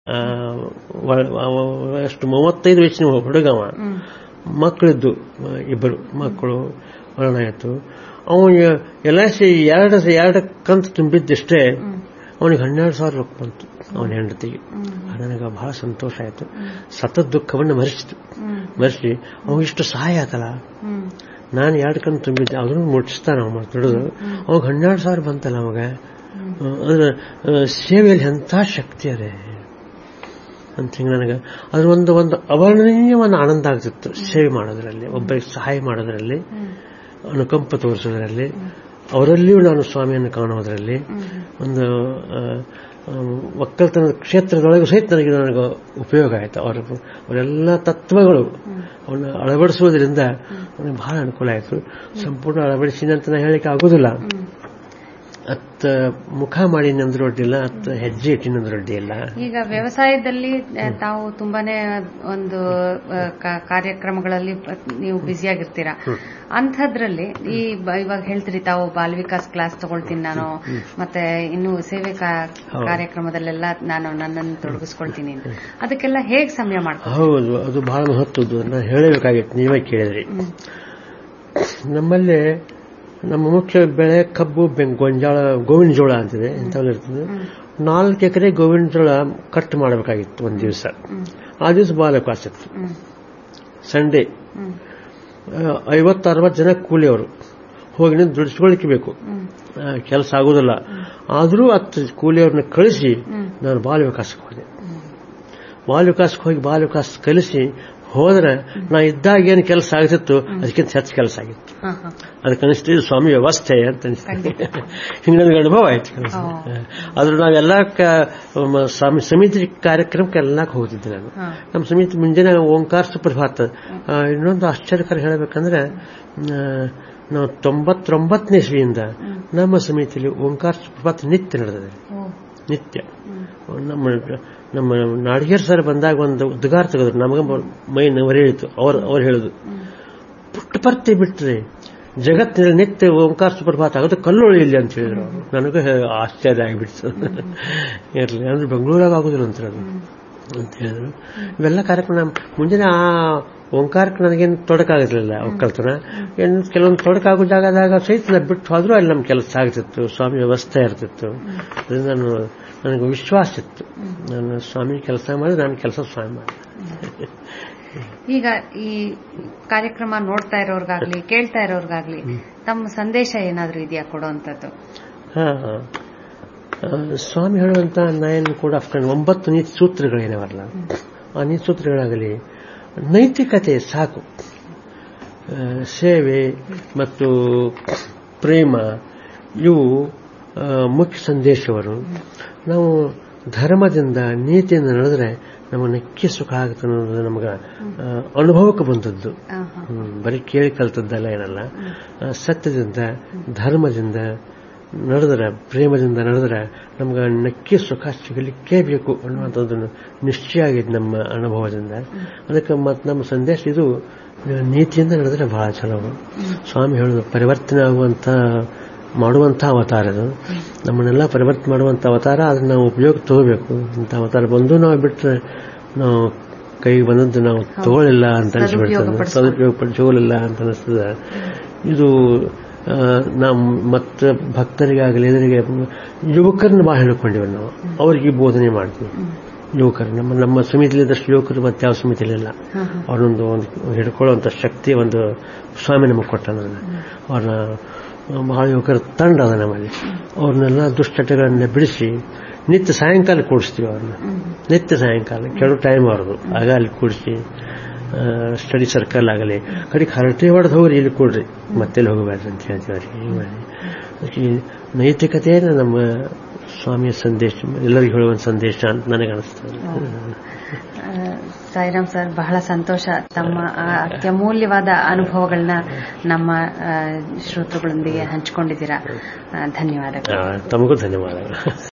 ಆ, ವ- ಅವ- ಎಷ್ಟು ಮೂವತ್ತೈದು ವಯಸ್ಸಿನ ಹುಡುಗವ ಮಕ್ಕಳಿದ್ದು ಇಬ್ಬರು ಮಕ್ಕಳು ಮರಣ ಆಯಿತು ಅವನಿಗೆ ಎಲ್ ಐ ಸಿ ಎರಡು ಎರಡು ಕಂತು ತುಂಬಿದ್ದಷ್ಟೇ ಅವನಿಗೆ ಹನ್ನೆರಡು ಸಾವಿರ ರೂಪಾಯಿ ಬಂತು ಅವನ ಹೆಂಡತಿಗೆ ನನಗೆ ಬಹಳ ಸಂತೋಷ ಆಯಿತು ಸತತ ದುಃಖವನ್ನು ಮರೆಸಿತು ಮರೆಸಿ ಅವನಿಷ್ಟು ಸಹಾಯ ಆತಲ್ಲ ನಾನು ಎರಡು ಕಣ್ಣು ತುಂಬಿದ್ದೆ ಅದನ್ನು ಮುಟ್ಟಿಸ್ತಾನ ಅವ ದುಡಿದು ಅವಾಗ ಹನ್ನೆರಡು ಸಾವಿರ ಬಂತಲ್ಲ ಅವಾಗ ಅಂದ್ರೆ ಆ, ಸೇವೆಯಲ್ಲಿ ಎಂಥ ಶಕ್ತಿ ಅದೇ ಅಂತ ಹಿಂಗೆ ನನಗೆ ಅದ್ರ ಒಂದು ಒಂದು ಅವರ್ಣನೀಯ ಒಂದು ಆನಂದ ಆಗ್ತಿತ್ತು ಸೇವೆ ಮಾಡೋದ್ರಲ್ಲಿ ಒಬ್ಬರಿಗೆ ಸಹಾಯ ಮಾಡೋದ್ರಲ್ಲಿ ಅನುಕಂಪ ತೋರಿಸೋದ್ರಲ್ಲಿ ಅವರಲ್ಲಿಯೂ ನಾನು ಸ್ವಾಮಿಯನ್ನು ಕಾಣೋದ್ರಲ್ಲಿ ಒಂದು ಆ, ಆ, ಒಕ್ಕಲ್ತನದ ಕ್ಷೇತ್ರದೊಳಗೆ ಸಹಿತ ನನಗೆ ನನಗೆ ಉಪಯೋಗ ಆಯಿತು ಅವರ ಅವರೆಲ್ಲ ತತ್ವಗಳು ಅವನ್ನ ಅಳವಡಿಸುವುದರಿಂದ ನನಗೆ ಬಹಳ ಅನುಕೂಲ ಆಯಿತು ಸಂಪೂರ್ಣ ಅಳವಡಿಸಿದೆ ಅಂತ ನಾನು ಹೇಳಲಿಕ್ಕೆ ಆಗೋದಿಲ್ಲ ಅತ್ತ ಮುಖ ಮಾಡಿ ನಂದ್ರ ಅಡ್ಡಿಲ್ಲ ಅತ್ತ ಹೆಜ್ಜೆ ಇಟ್ಟಿನಂದ್ರ ಅಡ್ಡಿಲ್ಲ ಈಗ ವ್ಯವಸಾಯದಲ್ಲಿ ಆ, ತಾವು ತುಂಬಾನೇ ಒಂದು ಆ, ಕ- ಕಾರ್ಯಕ್ರಮಗಳಲ್ಲಿ ನೀವು ಬ್ಯುಸಿಯಾಗಿರ್ತೀರಾ ಅಂಥದ್ರಲ್ಲಿ ಈ ಬ- ಇವಾಗ ಹೇಳ್ತೀರಿ ತಾವು ಬಾಲ್ ವಿಕಾಸ್ ಕ್ಲಾಸ್ ತಗೊಳ್ತೀನಿ ನಾನು ಮತ್ತೆ ಇನ್ನು ಸೇವೆ ಕಾ- ಕಾರ್ಯಕ್ರಮದಲ್ಲೆಲ್ಲ ನಾನು ನನ್ನನ್ನು ತೊಡಗಿಸ್ಕೊಳ್ತೀನಿ ಅಂತ. ಅದಕ್ಕೆಲ್ಲ ಹೇಗ್ ಸಮಯ ಮಾಡ್ಕೊ ಹೌದು ಅದು ಬಹಳ ಮಹತ್ವದ್ದು ನಾನು ಹೇಳಬೇಕಾಗಿತ್ತು ನೀವೇ ಕೇಳಿದ್ರಿ ನಮ್ಮಲ್ಲಿ ನಮ್ಮ ಮುಖ್ಯ ಬೆಳೆ ಕಬ್ಬು ಬೆಂಗ್ ಗೊಂಜಾಳ ಗೋವಿನ ಜೋಳ ಅಂತಿದೆ ಇಂಥವೆಲ್ಲ ಇರ್ತದೆ ನಾಲ್ಕು ಎಕರೆ ಗೋವಿನ ಜೋಳ ಕಟ್ ಮಾಡಬೇಕಾಗಿತ್ತು ಒಂದು ದಿವಸ ಆ ದಿವಸ ಬಾಲ ಕಾಸಿತ್ತು ಸಂಡೇ ಐವತ್ತು ಅರವತ್ತು ಜನ ಕೂಲಿಯವರು ಹೋಗಿ ನಿಂತು ದುಡಿಸ್ಕೊಳಿಕ್ಕೆ ಬೇಕು ಕೆಲಸ ಆಗೋದಿಲ್ಲ ಆದರೂ ಹತ್ತು ಕೂಲಿಯವ್ರನ್ನ ಕಳಿಸಿ ನಾನು ಬಾಲ ವಿಕಾಸಕ್ಕೆ ಹೋದೆ ಬಾಲ ವಿಕಾಸಕ್ಕೆ ಹೋಗಿ ಬಾಲ ವಿಕಾಸ ಕಲಿಸಿ ಹೋದ್ರೆ ನಾ ಇದ್ದಾಗ ಏನು ಕೆಲಸ ಆಗ್ತಿತ್ತು ಅದಕ್ಕಿಂತ ಹೆಚ್ಚು ಕೆಲಸ ಆಗಿತ್ತು ಹಾ, ಹಾ. ಅದಕ್ಕೆ ಅನಿಸ್ತು ಇದು ಸ್ವಾಮಿ ವ್ಯವಸ್ಥೆ ಅಂತ ಅನಿಸ್ತು ಹಿಂಗೆ ನನಗೆ ಅನುಭವ ಆಯ್ತು ಕೆಲಸ ಆದ್ರೆ ನಾವೆಲ್ಲ ಕ- ಮ- ಸ್ವಾಮಿ ಸಮಿತಿ ಕಾರ್ಯಕ್ರಮಕ್ಕೆ ಎಲ್ಲಕ್ಕೆ ಹೋಗ್ತಿದ್ದೆ ನಾನು ಹಾ. ನಮ್ಮ ಸಮಿತಿ ಮುಂಜಾನೆ ಓಂಕಾರ ಸುಪ್ರಭಾತ ಆ, ಇನ್ನೊಂದು ಆಶ್ಚರ್ಯಕರ ಹೇಳಬೇಕಂದ್ರೆ ಆ, ನಾವು ತೊಂಬತ್ತೊಂಬತ್ತನೇ ಇಸ್ವಿಯಿಂದ ನಮ್ಮ ಸಮಿತಿಯಲ್ಲಿ ಓಂಕಾರ ಸುಪ್ರಭಾತ ನಿತ್ಯ ನಡೆದಿದೆ ಓ, ನಿತ್ಯ ನಮ್ಮ ನಮ್ಮ ನಾಡಿಗೇರ್ ಸರ್ ಬಂದಾಗ ಒಂದು ಉದ್ಗಾರ ತೆಗೆದ್ರು ನಮಗ ಮೈ ನವರೇಳಿತು ಅವ್ರು ಅವ್ರು ಹೇಳುದು ಪುಟ್ಟಪರ್ತಿ ಬಿಟ್ರೆ ಜಗತ್ತಿನಲ್ಲಿ ನಿತ್ಯ ಓಂಕಾರ ಸುಪ್ರಭಾತ ಆಗೋದು ಕಲ್ಲೊಳಿ ಇಲ್ಲಿ ಅಂತ ಹೇಳಿದ್ರು ಅವ್ರು. ನನಗೂ ಹೇ- ಆಶ್ಚರ್ಯ ಆಗಿಬಿಡ್ತು ಇರಲಿ ಅಂದ್ರೆ ಬೆಂಗಳೂರಾಗ ಆಗೋದಿಲ್ಲ ಅಂತ ಅದು ಅಂತ ಹೇಳಿದ್ರು ಇವೆಲ್ಲ ಕಾರ್ಯಕ್ರಮ ನಮ್- ಮುಂಜಾನೆ ಆ ಓಂಕಾರಕ್ಕೆ ನನಗೇನು ತೊಡಕಾಗಿರ್ಲಿಲ್ಲ ಒಕ್ಕಲ್ತನ ಏನು ಕೆಲವೊಂದು ತೊಡಕಾಗೋ ಜಾಗದಾಗ ಸಹಿತ ನಾ ಬಿಟ್ಟು ಹೋದ್ರೂ ಅಲ್ಲಿ ನಮ್ಮ ಕೆಲಸ ಆಗ್ತಿತ್ತು ಸ್ವಾಮಿ ವ್ಯವಸ್ಥೆ ಇರ್ತಿತ್ತು ಅದರಿಂದ ನಾನು ನನಗೆ ವಿಶ್ವಾಸ ಇತ್ತು ನಾನು ಸ್ವಾಮಿ ಕೆಲಸ ಮಾಡಿ ನಾನು ಕೆಲಸ ಸ್ವಾಮಿ ಮಾಡಿ ಈಗ ಈ ಕಾರ್ಯಕ್ರಮ ನೋಡ್ತಾ ಇರೋರ್ಗಾಗ್ಲಿ ಕೇಳ್ತಾ ಇರೋರ್ಗಾಗ್ಲಿ ತಮ್ಮ ಸಂದೇಶ ಏನಾದ್ರೂ ಇದೆಯಾ ಕೊಡುವಂತದ್ದು ಹಾ ಆ, ಸ್ವಾಮಿ ಹೇಳುವಂತ ನಾನು ಕೂಡ ಅಫ್ಘಾನ್ ಒಂಬತ್ತು ನೀತಿ ಸೂತ್ರಗಳೇನವಲ್ಲ ಆ ನೀತಿ ಸೂತ್ರಗಳಾಗಲಿ ನೈತಿಕತೆ ಸಾಕು ಆ, ಸೇವೆ ಮತ್ತು ಪ್ರೇಮ ಇವು ಆ, ಮುಖ್ಯ ಸಂದೇಶವರು ನಾವು ಧರ್ಮದಿಂದ ನೀತಿಯಿಂದ ನಡೆದ್ರೆ ನಮಗೆ ನಕ್ಕಿ ಸುಖ ಆಗುತ್ತೆ ಅನ್ನೋದು ನಮಗೆ ಆ, ಅನುಭವಕ್ಕೆ ಬಂದದ್ದು ಆಹಾ. ಹ್ಮ್, ಬರೀ ಕೇಳಿ ಕಲ್ತದ್ದಲ್ಲ ಏನಲ್ಲ ಆ, ಸತ್ಯದಿಂದ ಧರ್ಮದಿಂದ ನಡೆದ್ರೆ ಪ್ರೇಮದಿಂದ ನಡೆದ್ರೆ ನಮ್ಗೆ ನಕ್ಕಿ ಸುಖ ಸಿಗಲಿಕ್ಕೇ ಬೇಕು ಅನ್ನುವಂಥದ್ದನ್ನು ನಿಶ್ಚಯ ಆಗಿದೆ ನಮ್ಮ ಅನುಭವದಿಂದ ಅದಕ್ಕೆ ಮತ್ತು ನಮ್ಮ ಸಂದೇಶ ಇದು ನೀತಿಯಿಂದ ನಡೆದ್ರೆ ಬಹಳ ಚಲೋ ಸ್ವಾಮಿ ಹೇಳೋದು ಪರಿವರ್ತನೆ ಆಗುವಂತ ಮಾಡುವಂಥ ಅವತಾರ ಅದು ನಮ್ಮನ್ನೆಲ್ಲ ಪರಿವರ್ತನೆ ಮಾಡುವಂಥ ಅವತಾರ ಅದನ್ನ ನಾವು ಉಪಯೋಗ ತಗೋಬೇಕು ಇಂಥ ಅವತಾರ ಬಂದು ನಾವು ಬಿಟ್ಟರೆ ನಾವು ಕೈಗೆ ಬಂದದ್ದು ನಾವು ತಗೊಳ್ಳಿಲ್ಲ ಅಂತ ಅನಿಸ್ಬಿಡ್ತದೆ ಸದುಪಯೋಗ ಪಡಿಸ್ಕೊಳ್ಳಿಲ್ಲ ಅಂತ ಅನಿಸ್ತದೆ ಇದು ಆ, ನಾವು ಮತ್ತೆ ಭಕ್ತರಿಗಾಗಲಿ ಎದುರಿಗೆ ಯುವಕರನ್ನ ಭಾಳ ಹೇಳ್ಕೊಂಡಿವಿ ನಾವು ಅವ್ರಿಗೆ ಈ ಬೋಧನೆ ಮಾಡ್ತೀವಿ ಯುವಕರು ನಮ್ಮ ನಮ್ಮ ಸಮಿತಿಲಿದ್ದಷ್ಟು ಯುವಕರು ಮತ್ತೆ ಯಾವ ಸಮಿತಿಲಿಲ್ಲ ಅವ್ರನ್ನೊಂದು ಒಂದು ಹಿಡ್ಕೊಳ್ಳುವಂಥ ಶಕ್ತಿ ಒಂದು ಸ್ವಾಮಿ ನಮಗೆ ಕೊಟ್ಟ ಅವ್ರನ್ನ ಬಹಳ ಯುವಕರ ತಂಡ ಅದ ನಮ್ಮಲ್ಲಿ ಅವ್ರನ್ನೆಲ್ಲ ದುಶ್ಚಟಗಳನ್ನ ಬಿಡಿಸಿ ನಿತ್ಯ ಸಾಯಂಕಾಲ ಕೂಡಿಸ್ತೀವಿ ಅವ್ರನ್ನ ನಿತ್ಯ ಸಾಯಂಕಾಲ ಕೆಲವು ಟೈಮ್ ಅವ್ರದ್ದು ಆಗ ಅಲ್ಲಿ ಕೂಡಿಸಿ ಸ್ಟಡಿ ಸರ್ಕಲ್ ಆಗಲಿ ಕಡೆಗೆ ಹರಟೆ ಹೊಡೆದು ಹೋಗ್ರಿ ಇಲ್ಲಿ ಕೊಡ್ರಿ ಮತ್ತೆಲ್ಲಿ ಹೋಗಬೇಡ್ರಿ ಅಂತ ಹೇಳ್ತೀವಿ ಹೀಗೆ ಮಾಡಿ ಅದಕ್ಕೆ ಈ ನೈತಿಕತೆಯನ್ನು ನಮ್ಮ ಸ್ವಾಮಿಯ ಸಂದೇಶ ಎಲ್ಲರಿಗೂ ಹೇಳುವ ಸಂದೇಶ ಅಂತ ನನಗೆ ಅನಿಸ್ತದೆ ಆ, ಸಾಯಿರಾಮ್ ಸರ್ ಬಹಳ ಸಂತೋಷ ತಮ್ಮ ಆ ಅತ್ಯಮೂಲ್ಯವಾದ ಅನುಭವಗಳನ್ನ ನಮ್ಮ ಆ, ಶ್ರೋತೃಗಳೊಂದಿಗೆ ಹಂಚಿಕೊಂಡಿದ್ದೀರಾ ಆ, ಧನ್ಯವಾದಗಳು ಆ, ತಮಗೂ ಧನ್ಯವಾದಗಳು